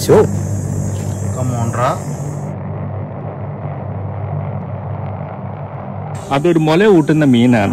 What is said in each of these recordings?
Show കമോണ്ട്രാ അതൊരു മുല കൂട്ടുന്ന മീനാണ്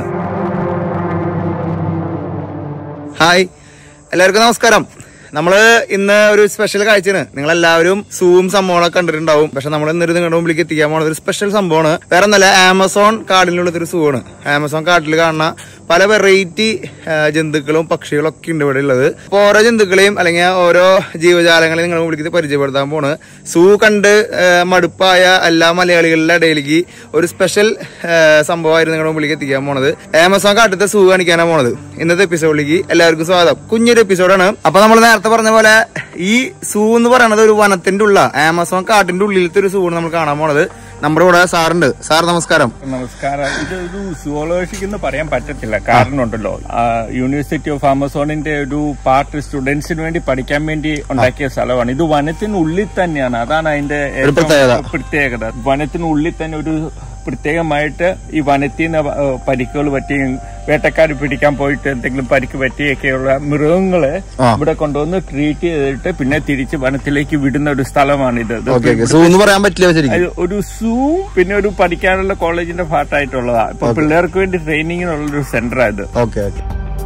ഹായ് എല്ലാവർക്കും നമസ്കാരം നമ്മള് ഇന്ന് ഒരു സ്പെഷ്യൽ കാഴ്ചയാണ് നിങ്ങൾ എല്ലാവരും സൂം സംഭവങ്ങളൊക്കെ കണ്ടിട്ടുണ്ടാവും പക്ഷെ നമ്മൾ ഇന്നൊരു നിങ്ങളുടെ മുമ്പിലേക്ക് എത്തിക്കാൻ പോകുന്നത് ഒരു സ്പെഷ്യൽ സംഭവമാണ് വേറെ ഒന്നല്ല ആമസോൺ കാടിനുള്ളത് ഒരു സൂ ആണ് ആമസോൺ കാട്ടിൽ കാണുന്ന പല വെറൈറ്റി ജന്തുക്കളും പക്ഷികളും ഒക്കെ ഉണ്ട് ഇവിടെ ഉള്ളത് അപ്പൊ ഓരോ ജന്തുക്കളെയും അല്ലെങ്കിൽ ഓരോ ജീവജാലങ്ങളെയും നിങ്ങളുടെ മുമ്പിലേക്ക് പരിചയപ്പെടുത്താൻ പോണ് സൂ കണ്ട് ആ, മടുപ്പായ എല്ലാ മലയാളികളുടെ ഇടയിലേക്ക് ഒരു സ്പെഷ്യൽ സംഭവമായിരുന്നു നിങ്ങളുടെ മുമ്പിലേക്ക് എത്തിക്കാൻ പോണത് ആമസോൺ കാട്ടത്തെ സൂ കാണിക്കാനാണ് പോണത് ഇന്നത്തെ എപ്പിസോഡിലേക്ക് എല്ലാവർക്കും സ്വാഗതം കുഞ്ഞൊരു എപ്പിസോഡാണ് അപ്പൊ നമ്മൾ നേരത്തെ പറഞ്ഞ പോലെ ഈ സൂ എന്ന് പറയുന്നത് ഒരു വനത്തിന്റെ ഉള്ള ആമസോൺ കാട്ടിന്റെ ഉള്ളിലത്തെ ഒരു സൂ ആണ് നമ്മൾ കാണാൻ പോണത് നമ്മുടെ കൂടെ സാറുണ്ട് സാർ നമസ്കാരം നമസ്കാരം ഇത് ഒരു സുവോളജിക്ക് എന്ന് പറയാൻ പറ്റത്തില്ല കാരണം ഉണ്ടല്ലോ ആ, യൂണിവേഴ്സിറ്റി ഓഫ് ആമസോണിന്റെ ഒരു പാർട്ട് സ്റ്റുഡൻസിന് വേണ്ടി പഠിക്കാൻ വേണ്ടി ഉണ്ടാക്കിയ സ്ഥലമാണ് ഇത് വനത്തിനുള്ളിൽ തന്നെയാണ് അതാണ് അതിന്റെ ഏറ്റവും പ്രത്യേകത. പ്രത്യേകത വനത്തിനുള്ളിൽ തന്നെ ഒരു പ്രത്യേകമായിട്ട് ഈ വനത്തിൽ നിന്ന് പരിക്കുകൾ പറ്റി വേട്ടക്കാർ പിടിക്കാൻ പോയിട്ട് എന്തെങ്കിലും പരിക്ക് പറ്റിയൊക്കെയുള്ള മൃഗങ്ങളെ ആ. ഇവിടെ കൊണ്ടുവന്ന് ട്രീറ്റ് ചെയ്തിട്ട് പിന്നെ തിരിച്ച് വനത്തിലേക്ക് വിടുന്ന ഒരു സ്ഥലമാണിത് ഇത് ഓക്കെ ഓക്കെ സൂ എന്ന് പറയാൻ പറ്റില്ല ശരിക്കും അത് ഒരു സൂ പിന്നെ ഒരു പഠിക്കാനുള്ള കോളേജിന്റെ ഭാഗമായിട്ടുള്ളതാ ഇപ്പൊ പിള്ളേർക്ക് വേണ്ടി ട്രെയിനിങ്ങിനുള്ള ഒരു സെന്ററാ ഇത് ഓക്കെ ഓക്കെ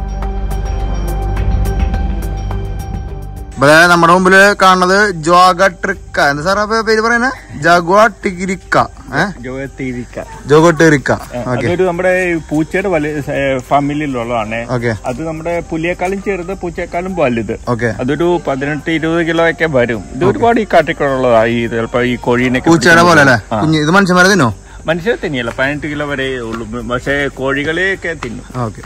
ഇവിടെ നമ്മുടെ മുമ്പില് കാണുന്നത് ജോഗ ട്രിക്ക എന്താ സാർ പേര് പറയുന്നത് ജഗ്വാ ടിഗിരിക്ക ഏഹ് ജോഗത്തിരിക്ക ജോഗോ ടിറിക്ക ഓക്കെ അതൊരു നമ്മുടെ ഈ പൂച്ചയുടെ വലിയ ഫാമിലിയിലുള്ളതാണ് ഓക്കെ അത് നമ്മുടെ പുലിയേക്കാളും ചെറുത് പൂച്ചയെക്കാളും വലുത് ഓക്കെ അതൊരു പതിനെട്ട് ഇരുപത് കിലോ ഒക്കെ വരും ഇത് ഒരുപാട് ഈ കാട്ടിക്കുള്ളതാ ഈ ചിലപ്പോ ഈ കോഴീനെ പൂച്ചയുടെ പോലെ അല്ലേ കുഞ്ഞ് ഇത് മനുഷ്യന്മാരെ തിന്നോ മനുഷ്യരെ തിന്നിയല്ല പതിനെട്ട് കിലോ വരെ ഉള്ളൂ പക്ഷേ കോഴികളെയൊക്കെ തിന്നും ഓക്കെ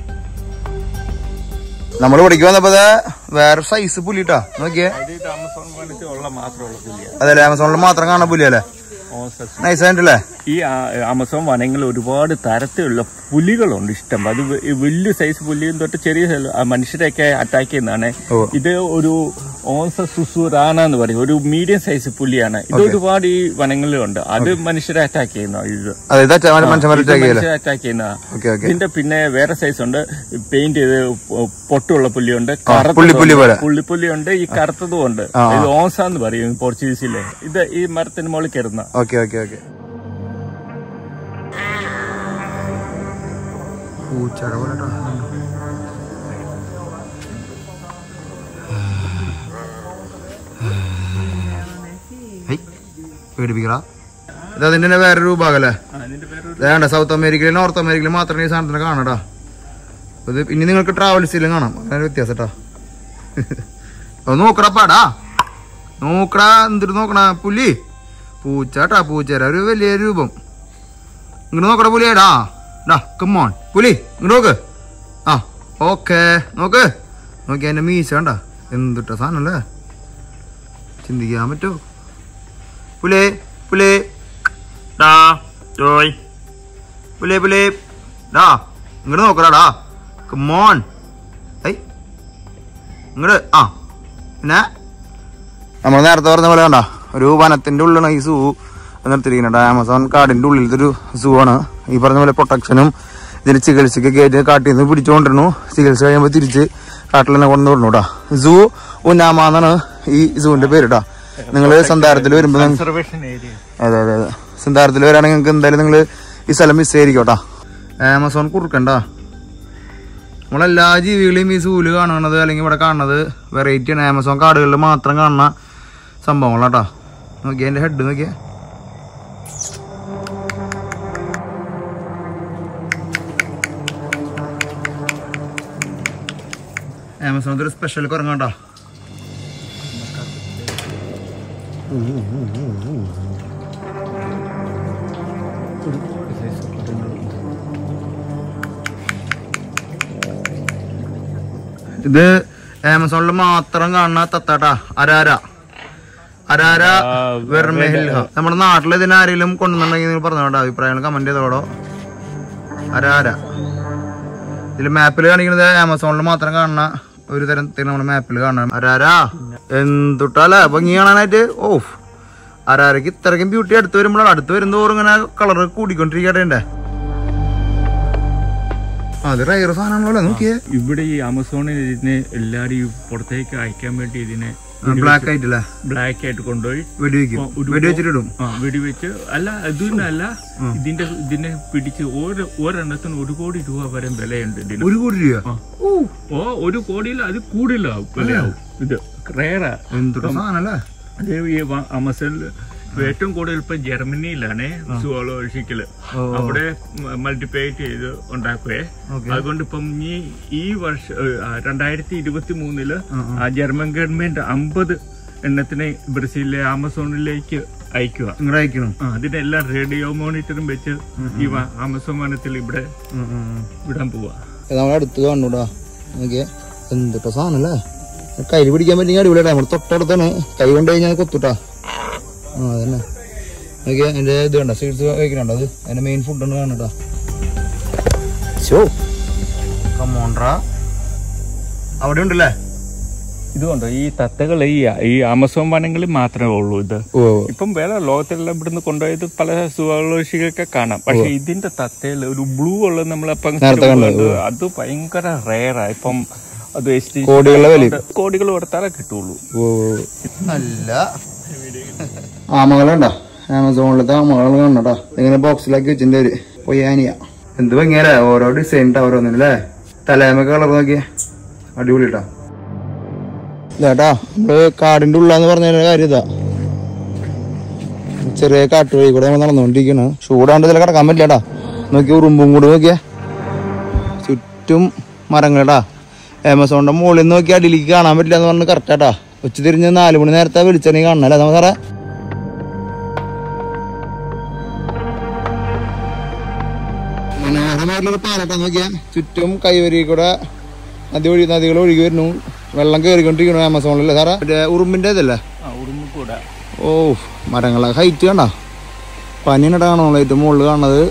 നമ്മൾ പഠിക്കാൻ വന്നപ്പോ ദേ വേറെ സൈസ് പുലിട്ടാ നോക്കിയേ അത് ഇത് ആമസോൺ വനത്തിൽ ഉള്ള മാത്രമുള്ള പുലിയാണ് അതല്ലേ ആമസോണിൽ മാത്രം കാണുന്ന പുലിയല്ലേ ഓസസ് നൈസ് ആയിട്ടല്ലേ ഈ ആ- ആമസോൺ വനങ്ങളിൽ ഒരുപാട് തരത്തിലുള്ള പുലികളുണ്ട് ഇഷ്ടം അത് വ- ഈ വലിയ സൈസ് പുലിയും തൊട്ട് ചെറിയ size ആ മനുഷ്യരെയൊക്കെ അറ്റാക്ക് ചെയ്യുന്നതാണ് ഓ. ഇത് ഒരു ഓൺസ സുസുറാന എന്ന് പറയും ഒരു മീഡിയം സൈസ് പുലിയാണ് ഇത് ഒരുപാട് ഈ വനങ്ങളിലുണ്ട് അത് മനുഷ്യരെ അറ്റാക്ക് ചെയ്യുന്ന ഇത് അതെ ഇത് അച്ഛാ മനുഷ്യന്മാരെ അറ്റാക്ക് ചെയ്യല്ലേ മനുഷ്യരെ അറ്റാക്ക് ചെയ്യുന്ന ഓക്കെ ഓക്കെ ഇതിന്റെ പിന്നെ വേറെ സൈസ് ഉണ്ട് പെയിന്റ് ചെയ്ത് പൊ- പൊട്ടുള്ള പുലിയുണ്ട് പുള്ളിപ്പുലി പോലെ. പുള്ളിപ്പുലിയുണ്ട് ഈ കറുത്തതും ഉണ്ട് ആ, ഇത് ഓൺസ എന്ന് പറയും പോർച്ചുഗീസിലെ ഇത് ഈ മരത്തിന് മുകളിൽ കയറുന്ന ഓക്കെ ഓക്കെ ഓക്കെ പൂച്ചയുടെ പോലെ ട്ടോ. ഹൈ, പേടിപ്പിക്കടാ ഇത് അതിന്റെ തന്നെ വേറൊരു വിഭാഗല്ലേ അതിന്റെ പേര് വേണ്ട സൗത്ത് അമേരിക്കയിലും നോർത്ത് അമേരിക്കയിലും മാത്രമേ ഈ സാധനത്തിന് കാണടാ ഇത് ഇനി നിങ്ങൾക്ക് ട്രാവൽസിലും കാണാം അങ്ങനെ വ്യത്യാസം കേട്ടാ അത് നോക്കടാ പാടാ നോക്കടാ എന്തിട്ട് നോക്കണ പുലി പൂച്ചാട്ടാ പൂച്ചേര ഒരു വലിയ രൂപം ഇങ്ങോട്ട് നോക്കടാ പുലിയേടാ ഡാ കമ്മോൺ പുലി ഇങ്ങോട്ട് നോക്ക് ആ ഓക്കേ നോക്ക് നോക്കി എന്റെ മീശ കണ്ട എന്തിട്ട സാധനല്ലേ ചിന്തിക്കാൻ പറ്റുമോ പുലേ പുലേ ഡാ ജോയ് പുലേ പുലേ ഡാ ഇങ്ങോട്ട് നോക്കടാ കമ്മോൺ ഐ ഇങ്ങോട്ട് ആ പിന്നെ നമ്മൾ നേരത്തെ പറഞ്ഞ പോലെ കണ്ട ഒരു വനത്തിന്റെ ഉള്ളിലാണ് ഈ സൂ നിർത്തിയിരിക്കുന്നുണ്ട് ആമസോൺ കാടിന്റെ ഉള്ളിലത്തെ ഒരു സൂ ആണ് ഈ പറഞ്ഞ പോലെ പ്രൊട്ടക്ഷനും ഇതിന് ചികിത്സയ്ക്കൊക്കെ ആയിട്ട് കാട്ടിൽ നിന്ന് പിടിച്ചുകൊണ്ടിരുന്നു ചികിത്സ കഴിയുമ്പോൾ തിരിച്ച് കാട്ടിൽ തന്നെ കൊണ്ടു വിടണു കേട്ടാ സൂ ഉന്നാമ എന്നാണ് ഈ സൂവിന്റെ പേര് കേട്ടാ നിങ്ങൾ സന്താരത്തിൽ വരുമ്പോൾ നിങ്ങ- കൺസർവേഷൻ ഏരിയ അതെ അതെ അതെ സിദ്ധാർത്ഥത്തിൽ വരാണെങ്കിൽ നിങ്ങൾക്ക് എന്തായാലും നിങ്ങൾ ഈ സ്ഥലം മിസ് ചെയ്തിരിക്കും കേട്ടോ ആമസോൺ കുറുക്കണ്ട നമ്മളെല്ലാ ജീവികളെയും ഈ സൂല് കാണുന്നത് അല്ലെങ്കിൽ ഇവിടെ കാണുന്നത് വെറൈറ്റി ആണ് ആമസോൺ കാടുകളിൽ മാത്രം കാണുന്ന സംഭവങ്ങളാട്ടോ നോക്കിയാ എൻ്റെ ഹെഡ് നോക്കിയാ ആമസോണത്തെ ഒരു സ്പെഷ്യൽ കുറങ്ങാട്ടോ ഇത് ആമസോണിൽ മാത്രം കാണുന്ന തത്താട്ടാ അരാര അരാര വെർമെഹിൽഹ നമ്മുടെ നാട്ടിൽ ഇതിന് ആരെങ്കിലും കൊണ്ടുവന്നിട്ടുണ്ടെങ്കിൽ നിങ്ങൾ പറഞ്ഞോട്ടോ അഭിപ്രായങ്ങൾ കമന്റ് ചെയ്തോടോ അരാര ഇതിൽ മാപ്പിൽ കാണിക്കുന്നത് ആമസോണിൽ മാത്രം കാണുന്ന ഒരു തരം നമ്മുടെ മാപ്പിൽ കാണണം അരാര എന്തുട്ടാലേ ഭംഗി കാണാനായിട്ട് ഓഫ് അരാരക്ക് ഇത്രയ്ക്കും ബ്യൂട്ടി അടുത്ത് വരുമ്പോഴാണ് അടുത്ത് വരുന്നതോറും ഇങ്ങനെ കളർ കൂടിക്കൊണ്ടിരിക്കട്ടെ അത് റയർ സാധനങ്ങളല്ലേ നോക്കിയേ ഇവിടെ ഈ ആമസോണിൽ ഇതിനെ എല്ലാവരും ഈ പുറത്തേക്ക് അയക്കാൻ വേണ്ടി ഇതിനെ ബ്ലാക്ക് ആയിട്ടില്ല ബ്ലാക്ക് ആയിട്ട് കൊണ്ടുപോയി വെടിവെക്കും ഒരു- വെടിവെച്ചിട്ടിടും ആ വെടിവെച്ച് അല്ല ഇതിനല്ല ഇതിന്റെ ഇതിനെ പിടിച്ച് ഓരോ ഒരെണ്ണത്തിന് ഒരു കോടി രൂപ വരെ വിലയുണ്ട് ഇതിന് ഒരു കോടി രൂപ ആ. ഓ ഒരു കോടിയിൽ അത് കൂടില്ല വിലയാവും ഇത് റേറാ എന്തൊരു സാധനല്ലേ അത് ഈ വ- ആമസോണിൽ ഏറ്റവും കൂടുതൽ ഇപ്പൊ ജർമ്മനിയിലാണ് സുവോളജിക്കല് അവിടെ മൾട്ടിപ്ലൈറ്റ് ചെയ്ത് ഉണ്ടാക്കുവേ അതുകൊണ്ട് ഇപ്പം ഈ ഈ വർഷം രണ്ടായിരത്തി ഇരുപത്തി മൂന്നില് ആ ജർമ്മൻ ഗവൺമെന്റ് അമ്പത് എണ്ണത്തിനെ ബ്രസീലിലെ ആമസോണിലേക്ക് അയക്കുക ഇങ്ങോട്ട് അയക്കണം ആ, അതിനെല്ലാം റേഡിയോ മോണിറ്ററും വെച്ച് ഈ വ- ആമസോൺ വനത്തിൽ ഇവിടെ വിടാൻ പോവാ നമ്മളെ അടുത്ത് കാണൂടാ നോക്കിയേ എന്തിട്ടോ സാധനല്ലേ കയ്യിൽ പിടിക്കാൻ പറ്റിയ അടിപൊളിയാ നമ്മൾ തൊട്ടടുത്താണ് കൈ കൊണ്ട് കഴിഞ്ഞാൽ കൊത്തുട്ടാ ആ അതന്നെ നോക്കിയാ അതിന്റെ ഇത് കണ്ട സീഡ്സ് കഴിക്കണുണ്ടോ അത് അതിന്റെ മെയിൻ ഫുഡാണ് കാണട്ടാ ഷോ കമോണ്ട്രാ അവിടെ ഉണ്ടല്ലേ ഇതുകൊണ്ട് ഈ തത്തകൾ ഈ ഈ ആമസോൺ വനങ്ങളിൽ മാത്രമേ ഉള്ളൂ ഇത് ഓ ഇപ്പം വേറെ ലോകത്തെല്ലാം ഇവിടുന്ന് കൊണ്ടുപോയത് പല സുവോളജിക്കൊക്കെ കാണാം പക്ഷെ ഇതിന്റെ തത്തയിൽ ഒരു ബ്ലൂ ഉള്ളത് നമ്മളപ്പം നേരത്തെ കണ്ടത്. അത് ഭയങ്കര റേറാ ഇപ്പം അത് എസ്റ്റി കോടികളുടെ വില കോടികൾ കൊടുത്താലേ കിട്ടുള്ളൂ ഓ നല്ല ആമകളുണ്ടോ ആമസോണിലത്തെ ആമകൾ കാണണട്ടോ ഇങ്ങനെ ബോക്സിലാക്കി വെച്ചിന്റെ ഒരു പൊയ്യാനിയ എന്ത് ഭംഗിയല്ലേ ഓരോ ഡിസൈൻ ഇട്ടാ ഓരോന്നില്ലേ തലേമൊക്കെ കളർ നോക്കിയേ അടിപൊളിട്ടാ ചേട്ടാ നമ്മള് കാടിന്റെ ഉള്ളാന്ന് പറഞ്ഞ കാര്യം ഇതാ ചെറിയ കാട്ടുവഴി കൂടെ നമ്മൾ നടന്നുകൊണ്ടിരിക്കണ് ചൂടാണ്ട് ഇതിൽ കിടക്കാൻ പറ്റില്ലട്ടാ നോക്കി ഉറുമ്പും കൂടെ നോക്കിയേ ചുറ്റും മരങ്ങളടാ ആമസോണിന്റെ മുകളിൽ നിന്ന് നോക്കി അടിയിലേക്ക് കാണാൻ പറ്റില്ല എന്ന് പറഞ്ഞ് കറക്റ്റാട്ടാ ഉച്ച തിരിഞ്ഞ് നാല് മണി നേരത്തെ വെളിച്ചെണ്ണി കാണണല്ലേ നമ്മ സാറേ മനോഹരമായിട്ടുള്ള പാലട്ടാ നോക്കിയാ ചുറ്റും കൈവരി കൂടെ നദി ഒഴി നദികൾ ഒഴുകി വരുന്നു വെള്ളം കയറിക്കൊണ്ടിരിക്കണു ആമസോണിലല്ലേ സാറേ മറ്റേ ഉറുമ്പിന്റെ ഇതല്ലേ ഉറുമ്പിക്കൂടെ ഓ മരങ്ങളെ ഹൈറ്റ് കണ്ട പനിയുടെ കാണോ ഏറ്റവും മുകളിൽ കാണുന്നത്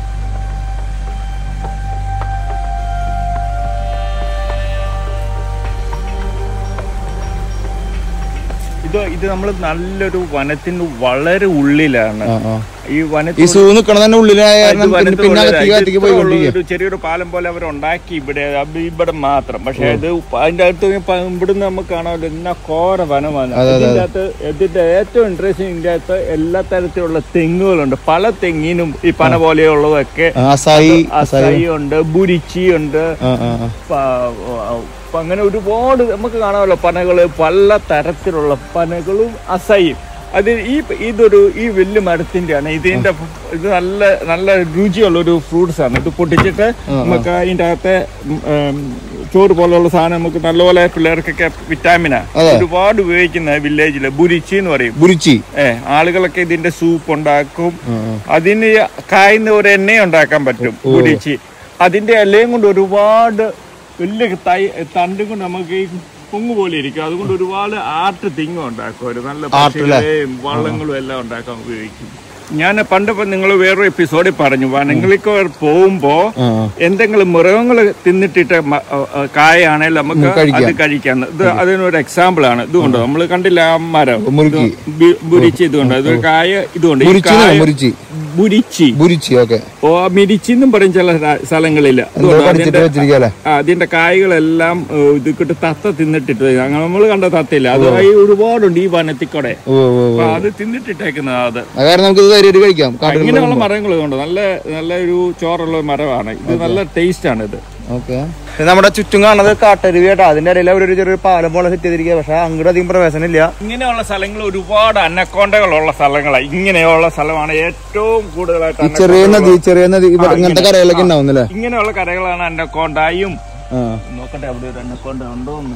ഇത് ഇത് നമ്മൾ നല്ലൊരു വനത്തിന്റെ വളരെ ഉള്ളിലാണ് ആ, ആ. ഈ ഈ വനത്തിൽ സൂ നിക്കണ തന്നെ ഉള്ളിലായ ഇത് കാരണം പിന്നെ- വനത്തിൽ പിന്നെ ഉള്ളതാ. അകത്തേക്ക് ഇത് അകത്തേക്ക് ഇത്ര പോയിക്കൊണ്ടിരിക്കുക ഉള്ള ഒരു ചെറിയൊരു പാലം പോലെ അവർ ഉണ്ടാക്കി ഇവിടെ അത് ഇവിടെ മാത്രം പക്ഷെ ഇത് അതിന്റെ അകത്ത് പ- ഇവിടുന്ന് നമുക്ക് കാണാമല്ലോ ഇന്ന കോര വനമാണ് ഇതിന്റെ അകത്ത് ഇതിന്റെ ഏറ്റവും ഇൻട്രസ്റ്റിംഗ് ഇതിന്റെ അകത്ത് എല്ലാ തരത്തിലുള്ള തെങ്ങുകളുണ്ട് പല തെങ്ങിനും ഈ പന പോലെയുള്ളതൊക്കെ ആ, അസായി അസായി ഉണ്ട് ബുരിച്ചി ഉണ്ട് ആ, ആ, ആ. പ- അപ്പൊ അങ്ങനെ ഒരുപാട് നമുക്ക് കാണാമല്ലോ പനകള് പല തരത്തിലുള്ള പനകളും അസയും അത് ഈ ഇതൊരു ഈ വലിയ മരത്തിന്റെ ആണ് ഇതിന്റെ ഇത് നല്ല നല്ല രുചിയുള്ള ഒരു ഫ്രൂട്ട്സ് ആണ് ഇത് പൊട്ടിച്ചിട്ട് നമുക്ക് അതിന്റെ അകത്തെ ഉം, ഉം, ചോറ് പോലുള്ള സാധനം നമുക്ക് നല്ലപോലെ പിള്ളേർക്കൊക്കെ വിറ്റാമിനാ ഒരുപാട് ഉപയോഗിക്കുന്ന വില്ലേജില് ബുരിച്ചി എന്ന് പറയും ബുരിച്ചി ഏ ആളുകളൊക്കെ ഇതിന്റെ സൂപ്പ് ഉണ്ടാക്കും അതിന് കായുന്ന ഒരു എണ്ണ ഉണ്ടാക്കാൻ പറ്റും കുടിച്ച് അതിന്റെ ഇലയും കൊണ്ട് ഒരുപാട് വലിയ തൈ തണ്ടും കൊണ്ട് നമുക്ക് ഈ പൊങ്ങ് പോലെ ഇരിക്കും അതുകൊണ്ട് ഒരുപാട് ആർട്ട് തിങ്ങും ഉണ്ടാക്കും ഒരു നല്ല പശുക്കളെയും വള്ളങ്ങളും എല്ലാം ഉണ്ടാക്കാൻ ഉപയോഗിക്കും ഞാൻ പണ്ടിപ്പോ നിങ്ങൾ വേറൊരു എപ്പിസോഡിൽ പറഞ്ഞു വനങ്ങളിലേക്ക് പോകുമ്പോ ആ, എന്തെങ്കിലും മൃഗങ്ങൾ തിന്നിട്ടിട്ട് മ- ആ, ആ, കായാണെങ്കിൽ നമുക്ക് അത് കഴിക്കാം ഇത് അതിനൊരു എക്സാമ്പിൾ ആണ് ഇതുകൊണ്ട് നമ്മൾ കണ്ടില്ല ആ മരം മുറുക്കി ബി- ബുരിച്ചി ഇതുകൊണ്ട് ഇതൊരു കായ ഇതുകൊണ്ട് ഈ മുരിച്ചി കായ മുരിച്ചി ബുരിച്ചി ബുരിച്ചി ഓക്കെ ഓ മിരിച്ചി എന്നും പറയും ചില സ്ഥ- സ്ഥലങ്ങളില് അതുകൊണ്ട് പഠിച്ചിട്ട് അതിന്റെ വെച്ചിരിക്കല്ലേ ആ, അതിന്റെ കായ്കളെല്ലാം ഏ, ഇത് കിട്ട് തത്ത തിന്നിട്ടിട്ട് അങ്ങനെ നമ്മൾ കണ്ട തത്തയില്ല അത് ഈ ഒരുപാടുണ്ട് ഈ വനത്തിൽ കൂടെ ഓ ഓ ഓ. അപ്പൊ അത് തിന്നിട്ടിട്ടേക്കുന്നത് അത് അത് കാരണം നമുക്ക് ഇത് ധൈര്യമായിട്ട് കഴിക്കാം കാട്ടുകളിൽ ഇങ്ങനെയുള്ള മരങ്ങൾ കൊണ്ട് നല്ല നല്ല ഒരു ചോറുള്ള ഒരു മരമാണ് ഇത് നല്ല ടേസ്റ്റ് ആണ് ഇത് ഓക്കെ നമ്മുടെ ചുറ്റും കാണുന്നത് കാട്ടരുവി കേട്ടോ അതിന്റെ ഇടയിൽ ഒരു ചെറിയൊരു പാലം പോലെ സെറ്റ് ചെയ്തിരിക്കുക പക്ഷെ അങ്ങോട്ട് അധികം പ്രവേശനം ഇല്ല ഇങ്ങനെയുള്ള സ്ഥലങ്ങൾ ഒരുപാട് അന്നക്കോണ്ടകളുള്ള സ്ഥലങ്ങളാണ് ഇങ്ങനെയുള്ള സ്ഥലമാണ് ഏറ്റവും കൂടുതലായിട്ട് ഈ ചെറിയ അന്നക്കോണ്ടകൾ. നദി ചെറിയ നദി ഇവിടെ ഇങ്ങനത്തെ കരകളൊക്കെ ഉണ്ടാവുന്നല്ലേ ഇങ്ങനെയുള്ള കരകളാണ് അന്നക്കോണ്ടായും ആ നോക്കട്ടെ അവിടെ ഒരു അന്നക്കോണ്ട ഉണ്ടോ എന്ന്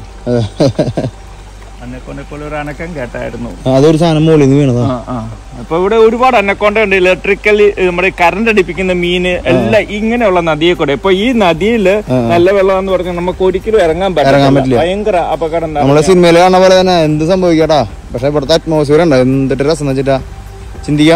അന്നക്കോണ്ടെ പോലെ ഒരു അനക്കം കേട്ടായിരുന്നു അതൊരു സാധനം മുകളിൽ നിന്ന് വീണതാ ആ, ആ. അപ്പൊ ഇവിടെ ഒരുപാട് അന്നക്കോണ്ട ഉണ്ട് ഇലക്ട്രിക്കലി നമ്മുടെ കറണ്ട് അടിപ്പിക്കുന്ന മീന് എല്ലാം ഇങ്ങനെയുള്ള നദിയെ കൂടെ ഇപ്പൊ ഈ നദിയില് നല്ല വെള്ളം എന്ന് പറഞ്ഞാൽ നമുക്ക് ഒരിക്കലും ഇറങ്ങാൻ പറ്റില്ല ഭയങ്കര അപകടം ഉണ്ടാവും. നമ്മളെ സിനിമയിൽ കാണുന്ന പോലെ തന്നെ എന്ത് സംഭവിക്കട്ടാ പക്ഷെ ഇവിടുത്തെ അറ്റ്മോസ്ഫിയർ ഉണ്ടോ എന്തിട്ട് രസം എന്ന് വെച്ചിട്ടാ ചിന്തിക്കാൻ പറ്റുമോ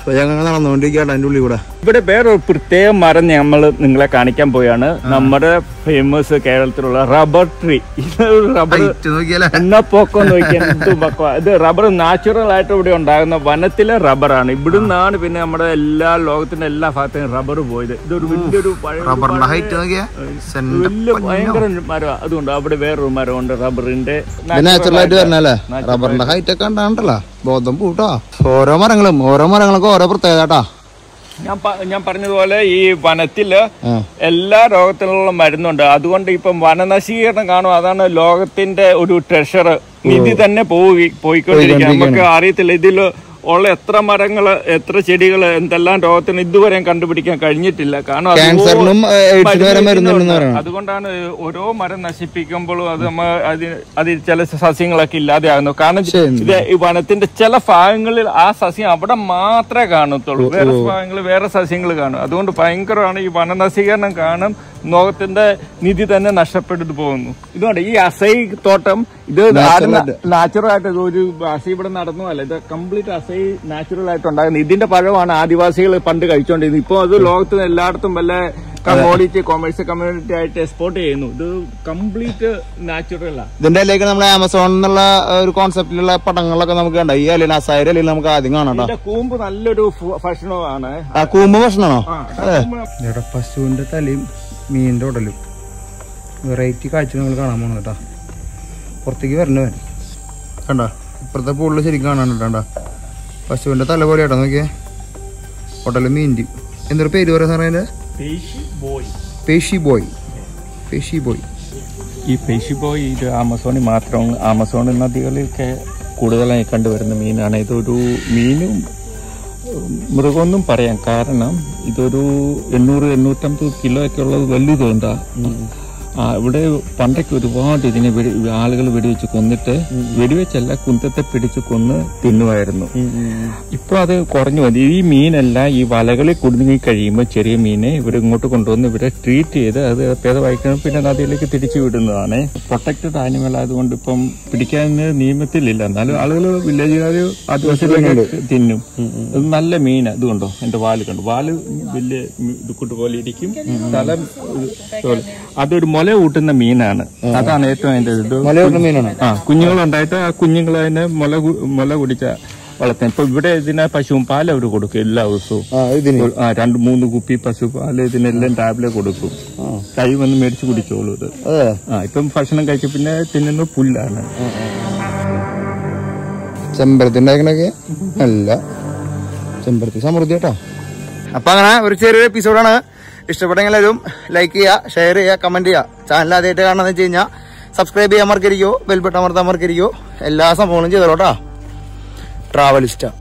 അപ്പൊ ഞങ്ങൾ നടന്നുകൊണ്ടിരിക്കുകയാണ് അതിന്റെ ഉള്ളിൽ കൂടെ ഇവിടെ വേറൊരു പ്രത്യേക മരം നമ്മൾ നിങ്ങളെ കാണിക്കാൻ പോയാണ് നമ്മുടെ ഫേമസ് കേരളത്തിലുള്ള റബ്ബർ ട്രീ ഇത് റബ്ബർ ഹൈറ്റ് നോക്കിയാലേ എന്നാ പോക്കം നോക്കിയാൽ എന്ത് പക്വ. ഇത് റബ്ബർ നാച്ചുറൽ ആയിട്ട് ഇവിടെ ഉണ്ടാകുന്ന വനത്തിലെ റബ്ബറാണ് ഇവിടുന്നാണ് പിന്നെ നമ്മുടെ എല്ലാ ലോകത്തിന്റെ എല്ലാ ഭാഗത്തും റബ്ബർ പോയത് ഇതൊരു വലിയൊരു പഴയ- റബ്ബറിന്റെ ഹൈറ്റ് നോക്കിയാ സെന്റ് വലിയ ഭയങ്കര മരം അതുകൊണ്ട് അവിടെ വേറൊരു മരമുണ്ട് റബ്ബറിന്റെ നാച്ചുറൽ ആയിട്ട് വരണല്ലേ റബ്ബറിന്റെ ഹൈറ്റ് ഒക്കെ ഉണ്ടാണ്ടല്ലോ ബോധം പൂട്ടോ ഓരോ മരങ്ങളും ഓരോ മരങ്ങൾക്ക് ഓരോ പ്രത്യേകത കേട്ടാ ഞാൻ പ- ഞാൻ പറഞ്ഞതുപോലെ ഈ വനത്തില് ആ. എല്ലാ രോഗത്തിലുള്ള മരുന്നുണ്ട് അതുകൊണ്ട് ഇപ്പം വനനശീകരണം കാണും അതാണ് ലോകത്തിന്റെ ഒരു ട്രഷർ നിധി തന്നെ പോയി പോയിക്കൊണ്ടിരിക്കുക നമുക്ക് അറിയത്തില്ല ഇതിൽ ഉള്ള എത്ര മരങ്ങള് എത്ര ചെടികള് എന്തെല്ലാം രോഗത്തിന് ഇതുവരെയും കണ്ടുപിടിക്കാൻ കഴിഞ്ഞിട്ടില്ല കാരണം അതുപോലെ ക്യാൻസറിനും എയ്ഡ്സിനും വരെ മരുന്നുണ്ടെന്ന് പറയണം അതുകൊണ്ടാണ് ഓരോ മരം നശിപ്പിക്കുമ്പോഴും അത് നമ്മ അതിന് അതിൽ ചില സസ്യങ്ങളൊക്കെ ഇല്ലാതെയാകുന്നു കാരണം ഇത് ഈ വനത്തിന്റെ ചില ഭാഗങ്ങളിൽ ആ സസ്യം അവിടെ മാത്രമേ കാണത്തുള്ളൂ വേറെ ഭാഗങ്ങളിൽ വേറെ സസ്യങ്ങൾ കാണും അതുകൊണ്ട് ഭയങ്കരമാണ് ഈ വനനശീകരണം കാണും ലോകത്തിന്റെ നിധി തന്നെ നഷ്ടപ്പെട്ടു പോകുന്നു ഇതുകൊണ്ട് ഈ അസൈ തോട്ടം ഇത് നാച്ചുറൽ ആയിട്ട് ഇത് ഒരു അസൈ ഇവിടെ നടന്നു അല്ല ഇത് കംപ്ലീറ്റ് അസൈ നാച്ചുറൽ ആയിട്ട് ഉണ്ടാകുന്നത് ഇതിന്റെ പഴമാണ് ആദിവാസികൾ പണ്ട് കഴിച്ചോണ്ടിരുന്നത് ഇപ്പൊ അത് ലോകത്തിന് എല്ലായിടത്തും വല്ല കമ്മോഡിറ്റി കൊമേഴ്സ് കമ്മ്യൂണിറ്റി ആയിട്ട് എക്സ്പോർട്ട് ചെയ്യുന്നു ഇത് കംപ്ലീറ്റ് നാച്ചുറൽ ആണ് ഇതിന്റെ ഇലയൊക്കെ നമ്മളെ ആമസോൺ എന്നുള്ള ഒരു കോൺസെപ്റ്റിലുള്ള പടങ്ങളൊക്കെ നമുക്ക് കണ്ട ഈ അല്ലെ അസായ ഇലയിൽ നമുക്ക് ആദ്യം കാണാം കേട്ടോ ഇതിന്റെ കൂമ്പ് നല്ലൊരു ഫു- ഭക്ഷണമാണ് ആ കൂമ്പ് ഭക്ഷണമാണോ ആ, ഇവിടെ പശുവിന്റെ തലയും മീനിന്റെ ഉടലും വെറൈറ്റി കാഴ്ച നിങ്ങൾ കാണാൻ പോണത് കേട്ടാ പുറത്തേക്ക് വരണവൻ കണ്ട ഇപ്പുറത്തെ പൂളിൽ ശരിക്കും കാണാൻ കണ്ട പശുവിന്റെ തല പോലെ കേട്ടോ നോക്കിയേ ഉടലും മീൻ്റെ എന്തൊരു പേര് പറയാ സാറേ അതിന്റെ പേഷി ബോയ് പേഷി ബോയ് ഈ പേശി ബോയ് ഇത് ആമസോണിൽ മാത്രം ആമസോൺ നദികളിലൊക്കെ കൂടുതലായി കണ്ടുവരുന്ന മീനാണ് ഇതൊരു മീനും ഉം, മൃഗമൊന്നും പറയാം കാരണം ഇതൊരു എണ്ണൂറ് എണ്ണൂറ്റമ്പത് കിലോ ഒക്കെ ഉള്ളത് വലുതുണ്ടാ ആ ഇവിടെ പണ്ടൊക്കെ ഒരുപാട് ഇതിനെ വെടി ആളുകൾ വെടിവെച്ച് കൊന്നിട്ട് വെടിവെച്ചല്ല കുന്തത്തെ പിടിച്ച് കൊന്ന് തിന്നുമായിരുന്നു ഇപ്പൊ അത് കുറഞ്ഞു വന്നു ഈ മീനെല്ലാം ഈ വലകളിൽ കുടുങ്ങി കഴിയുമ്പോൾ ചെറിയ മീനെ ഇവർ ഇങ്ങോട്ട് കൊണ്ടുവന്ന് ഇവരെ ട്രീറ്റ് ചെയ്ത് അത് ഭേദമായി കഴിയുമ്പോൾ പിന്നെ നദിയിലേക്ക് തിരിച്ചു വിടുന്നതാണ് പ്രൊട്ടക്റ്റഡ് ആനിമൽ ആയതുകൊണ്ട് ഇപ്പം പിടിക്കാൻ നിയമത്തിലില്ല എന്നാലും ആളുകൾ വില്ലേജുകാർ ആദിവാസികളൊക്കെ തിന്നും ഇത് നല്ല മീൻ ഇത് കണ്ടോ എന്റെ വാല് കണ്ടു വാല് വലിയ ഇത് കൂട്ട് പോലെ ഇരിക്കും തല ഇത് പോലെ. അതൊരു മുല കൂട്ടുന്ന മീനാണ് അതാണ് ഏറ്റവും അതിന്റെ ഇത് മലയോട്ട മീനാണ് ആ കുഞ്ഞുങ്ങളുണ്ടായിട്ട് ആ കുഞ്ഞുങ്ങൾ അതിനെ മുല കു- മുല കുടിച്ച വളർത്താൻ ഇപ്പൊ ഇവിടെ ഇതിനെ പശുവും പാൽ അവർ കൊടുക്കും എല്ലാ ദിവസവും ആ ഇതിന് ആ രണ്ട് മൂന്ന് കുപ്പി പശു പാല് ഇതിനെല്ലാം ടാബ്ലറ്റ് കൊടുക്കും കൈ വന്ന് മേടിച്ച് കുടിച്ചോളൂ ഇത് അതെ ആ ഇപ്പം ഭക്ഷണം കഴിച്ച പിന്നെ തിന്നുന്ന പുല്ലാണ് ചെമ്പരത്തി ഉണ്ടാക്കണൊക്കെ അല്ല ചെമ്പരത്തി സമൃദ്ധി കേട്ടോ അപ്പൊ അങ്ങനെ ഒരു ചെറിയൊരു എപ്പിസോഡാണ് ഇഷ്ടപ്പെട്ടെങ്കിൽ എല്ലാവരും ലൈക്ക് ചെയ്യുക ഷെയർ ചെയ്യുക കമന്റ് ചെയ്യുക ചാനൽ ആദ്യമായിട്ട് കാണാന്ന് വെച്ച് കഴിഞ്ഞാൽ സബ്സ്ക്രൈബ് ചെയ്യാൻ മറക്കരിക്കോ ബെൽബട്ടൺ അമർത്താൻ മറക്കരിക്കോ എല്ലാ സംഭവങ്ങളും ചെയ്തോട്ടോ ട്രാവലിസ്റ്റ